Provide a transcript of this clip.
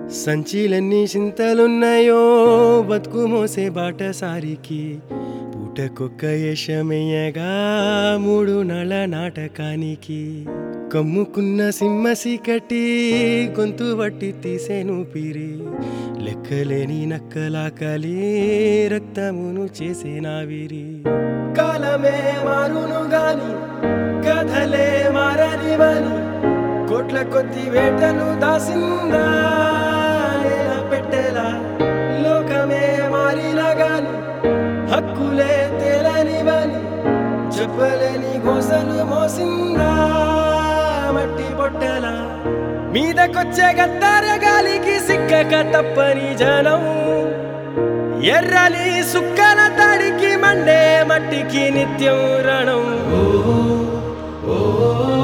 సంచిలన్నీ చింతలున్నాయో బతుకు మోసే బాటసారికి పూటకొక్క యశమయ్యగా మూడు నళ నాటకానికి కమ్ముకున్న సింహ సీకటి గొంతు వట్టి తీసేను పిరి లెక్కలేని నక్కలాకలి రక్తమును చేసేనావిరి కాలమే మారును గాని కథలే మారనివని కోట్ల కొద్ది వేటను దాసిందా నేల పెట్టెలా లోకమే మారినా గాని హక్కులే తేలనివని చెప్పలేని గోసలు మోసిందా మట్టి పొట్టెలా మీదకొచ్చే గత్తార గాలికి సిక్కక తప్పని జనం ఎర్రని సుక్కల తాడికి మండే మట్టికి నిత్యం రణం ఓ ఓ